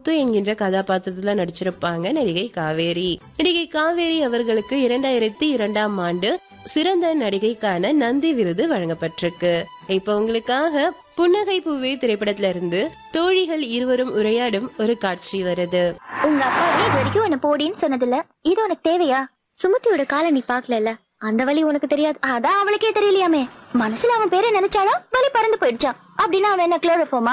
முத்து என்கின்ற கதாபாத்திரத்துல நடிச்சிருப்பாங்க நடிகை காவேரி நடிகை காவேரி அவர்களுக்கு இரண்டாயிரத்தி இரண்டாம் ஆண்டு சிறந்த நடிகைக்கான நந்தி விருது வழங்கப்பட்டிருக்கு இப்ப உங்களுக்காக புன்னகை பூவே திரைப்படத்துல இருந்து தோழிகள் இருவரும் உரையாடும் ஒரு காட்சி வருது உங்க அப்பாவே இது வரைக்கும் உன்னை போடின்னு சொன்னதில்ல இது உனக்கு தேவையா சுமதியோட காலை நீ பாக்கல அந்த வழி உனக்கு தெரியாது அதான் அவளுக்கே தெரியலையாமே மனசுல அவன் பேரை நினைச்சாலும் வலி பறந்து போயிடுச்சான் அப்படின்னா அவன் என்ன குளோரோஃபோமா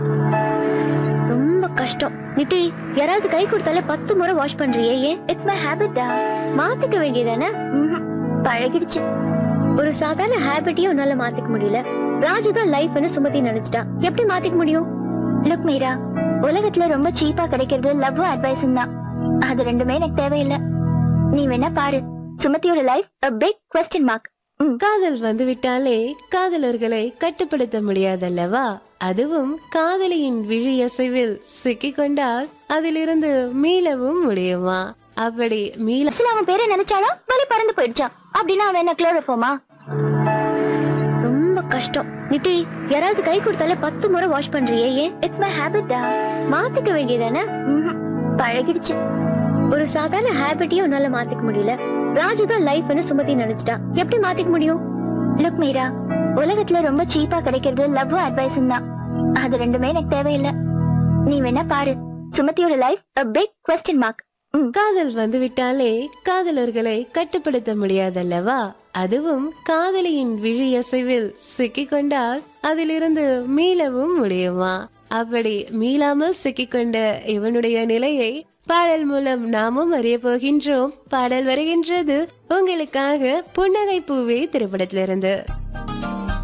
ரொம்ப கஷ்டம் நிதி யாராவது கை கொடுத்தாலே பத்து முறை வாஷ் பண்றியே ஏன் இட்ஸ் மை ஹேபிட்டா மாத்திக்க வேண்டியதானே பழகிடுச்சு ஒரு சாதாரண ஹேபிட்டையும் உன்னால மாத்திக்க முடியல ராஜு தான் லைஃப்னு சுமதி நினைச்சிட்டா எப்படி மாத்திக்க முடியும் லுக் மீரா உலகத்துல ரொம்ப சீப்பா கிடைக்கிறது லவ் அட்வைஸும் தான் அது ரெண்டுமே எனக்கு தேவையில்லை நீ வேணா பாரு சுமதியோட life a big question mark ம் காதல் வந்து விட்டாலே காதலர்களை கட்டுப்படுத்த முடியாதல்லவா அதுவும் காதலியின் விழி அசைவில் சிக்கிக்கொண்டால் அதிலிருந்து மீளவும் முடியுமா அப்படி மீள மனசுல அவன் பேரை நினைச்சாலும் வலி பறந்து போயிடுச்சான் அப்படின்னா அவன் என்ன குளோரோஃபோமா ரொம்ப கஷ்டம் நிதி யாராவது கை கொடுத்தாலே பத்து முறை வாஷ் பண்றியே ஏன் இட்ஸ் மை ஹேபிட்டா மாத்திக்க வேண்டியதானே பழகிடுச்சு ஒரு சாதாரண ஹேபிட்டையும் உன்னால மாத்திக்க முடியல ராஜு தான் லைஃப்னு சுமதி நினைச்சிட்டா எப்படி மாத்திக்க முடியும் லுக் மீரா உலகத்துல ரொம்ப சீப்பா கிடைக்கிறது லவ் அட்வைஸும் தான் அது ரெண்டுமே எனக்கு தேவையில்லை நீ வேணா பாரு சுமதியோட life a big question mark ம் காதல் வந்து விட்டாலே காதலர்களை கட்டுப்படுத்த முடியாதல்லவா அதுவும் காதலியின் விழி அசைவில் சிக்கிக்கொண்டால் அதிலிருந்து மீளவும் முடியுமா அப்படி மீளாமல் சிக்கிக்கொண்ட இவனுடைய நிலையை பாடல் மூலம் நாமும் அறிய போகின்றோம் பாடல் வருகின்றது உங்களுக்காக புன்னகை பூவே திரைப்படத்திலிருந்து